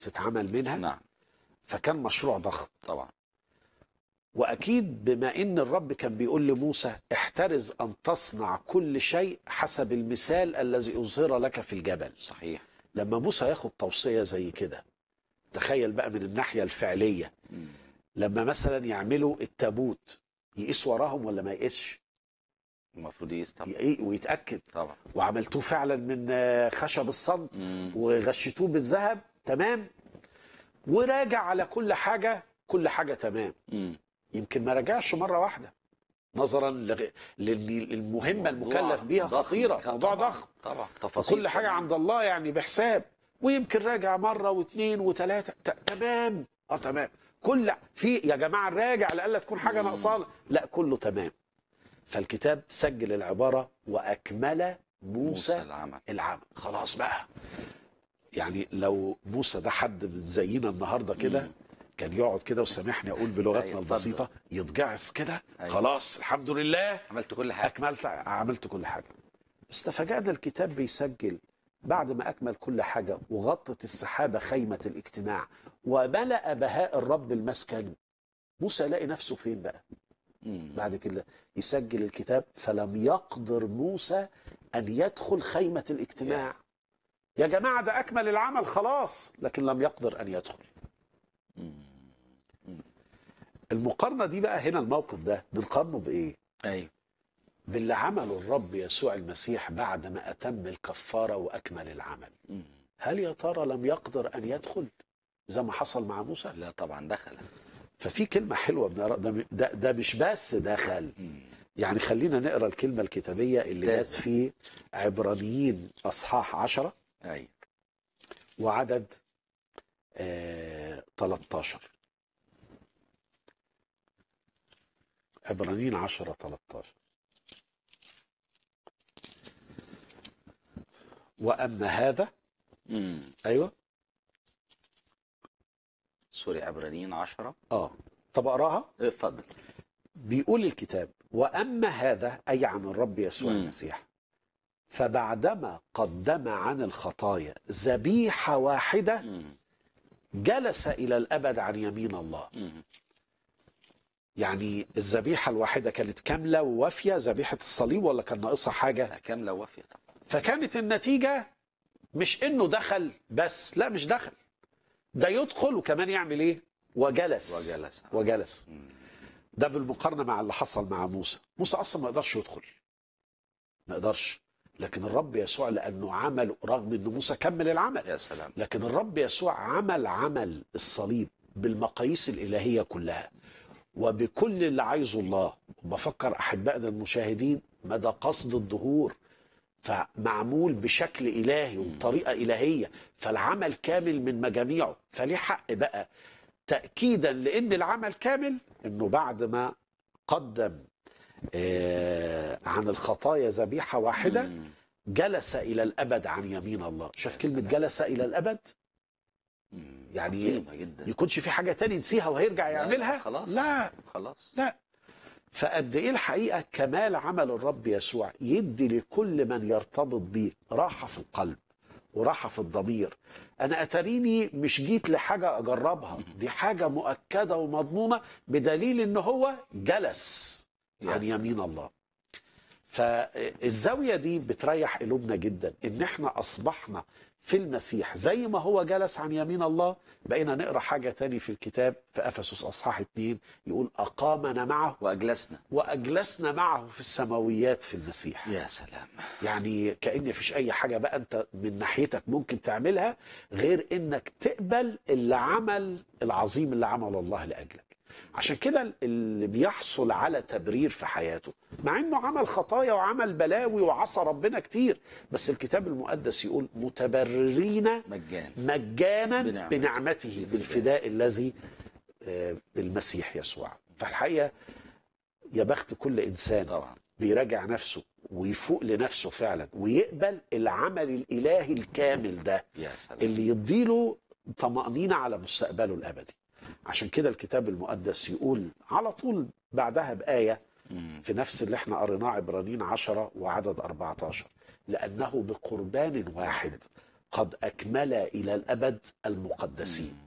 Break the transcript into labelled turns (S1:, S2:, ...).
S1: تتعمل منها
S2: نعم
S1: فكان مشروع ضخم
S2: طبعا
S1: واكيد بما ان الرب كان بيقول لموسى احترز ان تصنع كل شيء حسب المثال الذي اظهر لك في الجبل
S2: صحيح
S1: لما موسى ياخد توصيه زي كده تخيل بقى من الناحيه الفعليه
S2: مم.
S1: لما مثلا يعملوا التابوت يقيس وراهم ولا ما يقيسش
S2: المفروض يقيس طبعا
S1: يقي- ويتاكد
S2: طبعا
S1: وعملتوه فعلا من آه، خشب الصمت
S2: مم.
S1: وغشيتوه بالذهب تمام وراجع على كل حاجه كل حاجه تمام
S2: مم.
S1: يمكن ما راجعش مره واحده نظرا لغ... لان المهمه
S2: موضوع
S1: المكلف بيها
S2: ضخم.
S1: خطيره موضوع
S2: طبعاً.
S1: ضخم
S2: طبعا تفاصيل
S1: كل حاجه عند الله يعني بحساب ويمكن راجع مره واثنين وثلاثه ت... تمام اه تمام كل في يا جماعه راجع لألا تكون حاجه
S2: مم.
S1: ناقصانا لا كله تمام فالكتاب سجل العباره واكمل موسى,
S2: موسى العمل
S1: العمل خلاص بقى يعني لو موسى ده حد من زينا النهارده كده
S2: مم.
S1: كان يقعد كده وسامحني اقول بلغتنا
S2: أيوة،
S1: البسيطه يتجعس كده
S2: أيوة.
S1: خلاص الحمد لله
S2: عملت كل حاجه
S1: اكملت عملت كل حاجه بس تفاجأنا الكتاب بيسجل بعد ما اكمل كل حاجه وغطت السحابه خيمه الاجتماع وملأ بهاء الرب المسكن موسى يلاقي نفسه فين بقى
S2: مم.
S1: بعد كده يسجل الكتاب فلم يقدر موسى ان يدخل خيمه الاجتماع يا جماعه ده اكمل العمل خلاص لكن لم يقدر ان يدخل
S2: مم.
S1: المقارنه دي بقى هنا الموقف ده بنقارنه بايه
S2: ايوه
S1: باللي عمله الرب يسوع المسيح بعد ما اتم الكفاره واكمل العمل
S2: مم.
S1: هل يا ترى لم يقدر ان يدخل زي ما حصل مع موسى
S2: لا طبعا دخل
S1: ففي كلمه حلوه بنقرا ده, ده, ده مش بس دخل
S2: مم.
S1: يعني خلينا نقرا الكلمه الكتابيه اللي جت
S2: ممتاز.
S1: في عبرانيين اصحاح عشرة
S2: ايوه
S1: وعدد آه 13 عبرانيين 10 13 واما هذا
S2: مم.
S1: ايوه
S2: سوري عبرانيين 10
S1: اه طب اقراها
S2: اتفضل
S1: بيقول الكتاب واما هذا اي عن الرب يسوع
S2: مم.
S1: المسيح فبعدما قدم عن الخطايا ذبيحه واحده
S2: مم.
S1: جلس الى الابد عن يمين الله
S2: مم.
S1: يعني الذبيحه الواحده كانت كامله ووافيه ذبيحه الصليب ولا كان ناقصها حاجه
S2: لا كامله وافيه طبعا
S1: فكانت النتيجه مش انه دخل بس لا مش دخل ده يدخل وكمان يعمل ايه وجلس
S2: وجلس.
S1: وجلس
S2: مم.
S1: ده بالمقارنه مع اللي حصل مع موسى موسى اصلا ما يقدرش يدخل ما يقدرش لكن الرب يسوع لانه عمل رغم ان موسى كمل العمل
S2: يا سلام
S1: لكن الرب يسوع عمل عمل الصليب بالمقاييس الالهيه كلها وبكل اللي عايزه الله وبفكر احبائنا المشاهدين مدى قصد الظهور فمعمول بشكل الهي وبطريقه الهيه فالعمل كامل من مجاميعه فليه حق بقى تاكيدا لان العمل كامل انه بعد ما قدم آه، عن الخطايا ذبيحه واحده
S2: مم.
S1: جلس الى الابد عن يمين الله شاف
S2: يا
S1: كلمه
S2: سلام.
S1: جلس الى الابد
S2: مم.
S1: يعني
S2: عظيمة جدا
S1: يكونش في حاجه تاني نسيها وهيرجع
S2: لا، لا،
S1: يعملها
S2: خلاص
S1: لا
S2: خلاص
S1: لا فقد ايه الحقيقه كمال عمل الرب يسوع يدي لكل من يرتبط بيه راحه في القلب وراحه في الضمير انا اتريني مش جيت لحاجه اجربها دي حاجه مؤكده ومضمونه بدليل ان هو جلس
S2: يا
S1: عن
S2: سلام.
S1: يمين الله فالزاويه دي بتريح قلوبنا جدا ان احنا اصبحنا في المسيح زي ما هو جلس عن يمين الله بقينا نقرا حاجه تاني في الكتاب في افسس اصحاح 2 يقول اقامنا معه
S2: واجلسنا
S1: واجلسنا معه في السماويات في المسيح
S2: يا سلام
S1: يعني كأن مفيش اي حاجه بقى انت من ناحيتك ممكن تعملها غير انك تقبل اللي عمل العظيم اللي عمله الله لاجلك عشان كده اللي بيحصل على تبرير في حياته مع انه عمل خطايا وعمل بلاوي وعصى ربنا كتير بس الكتاب المقدس يقول متبررين
S2: مجان
S1: مجانا
S2: بنعمته.
S1: بنعمته بالفداء الذي آه، بالمسيح يسوع فالحقيقه يا بخت كل انسان
S2: طبعا
S1: بيراجع نفسه ويفوق لنفسه فعلا ويقبل العمل الالهي الكامل ده
S2: يا سلام
S1: اللي يديله طمأنينة على مستقبله الأبدي عشان كده الكتاب المقدس يقول على طول بعدها بآية
S2: مم.
S1: في نفس اللي احنا قريناه عبرانيين عشرة وعدد 14 لأنه بقربان واحد قد أكمل إلى الأبد المقدسين
S2: مم.